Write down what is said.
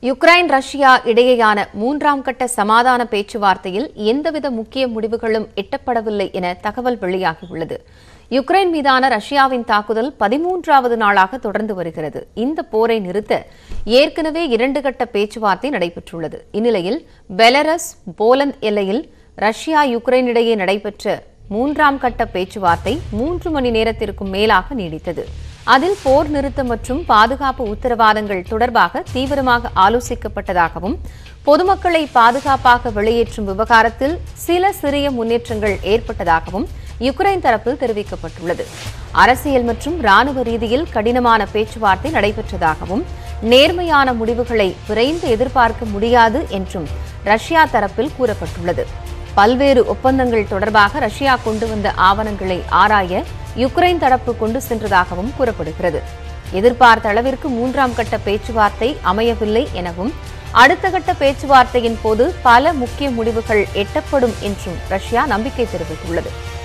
Ukraine Russia இடையேயான மூன்றாம் கட்ட சமாதான பேச்சுவார்த்தையில் எந்தவித முக்கிய முடிவுகளும் எட்டப்படவில்லை என தகவல் வெளியாகியுள்ளது யுக்ரைன் மீதான ரஷ்யாவின் தாக்குதல் பதிமூன்றாவது நாளாக தொடர்ந்து வருகிறது இந்த போரை நிறுத்த ஏற்கனவே இரண்டு கட்ட பேச்சுவார்த்தை நடைபெற்றுள்ளது இந்நிலையில் பெலரஸ் போலந்து எல்லையில் ரஷ்யா யுக்ரைன் இடையே நடைபெற்ற மூன்றாம் கட்ட பேச்சுவார்த்தை மூன்று மணி நேரத்திற்கும் மேலாக நீடித்தது அதில் போர் நிறுத்தம் மற்றும் பாதுகாப்பு உத்தரவாதங்கள் தொடர்பாக தீவிரமாக ஆலோசிக்கப்பட்டதாகவும் பொதுமக்களை பாதுகாப்பாக வெளியேற்றும் விவகாரத்தில் சில சிறிய முன்னேற்றங்கள் ஏற்பட்டதாகவும் யுக்ரைன் தரப்பில் தெரிவிக்கப்பட்டுள்ளது அரசியல் மற்றும் ராணுவ ரீதியில் கடினமான பேச்சுவார்த்தை நடைபெற்றதாகவும் நேர்மையான முடிவுகளை விரைந்து எதிர்பார்க்க முடியாது என்றும் ரஷ்யா தரப்பில் கூறப்பட்டுள்ளது பல்வேறு ஒப்பந்தங்கள் தொடர்பாக ரஷ்யா கொண்டு வந்த ஆவணங்களை ஆராய யுக்ரைன் தரப்பு கொண்டு சென்றதாகவும் கூறப்படுகிறது எதிர்பார்த்த அளவிற்கு மூன்றாம் கட்ட பேச்சுவார்த்தை அமையவில்லை எனவும் அடுத்த கட்ட பேச்சுவார்த்தையின் போது பல முக்கிய முடிவுகள் எட்டப்படும் என்றும் ரஷ்யா நம்பிக்கை தெரிவித்துள்ளது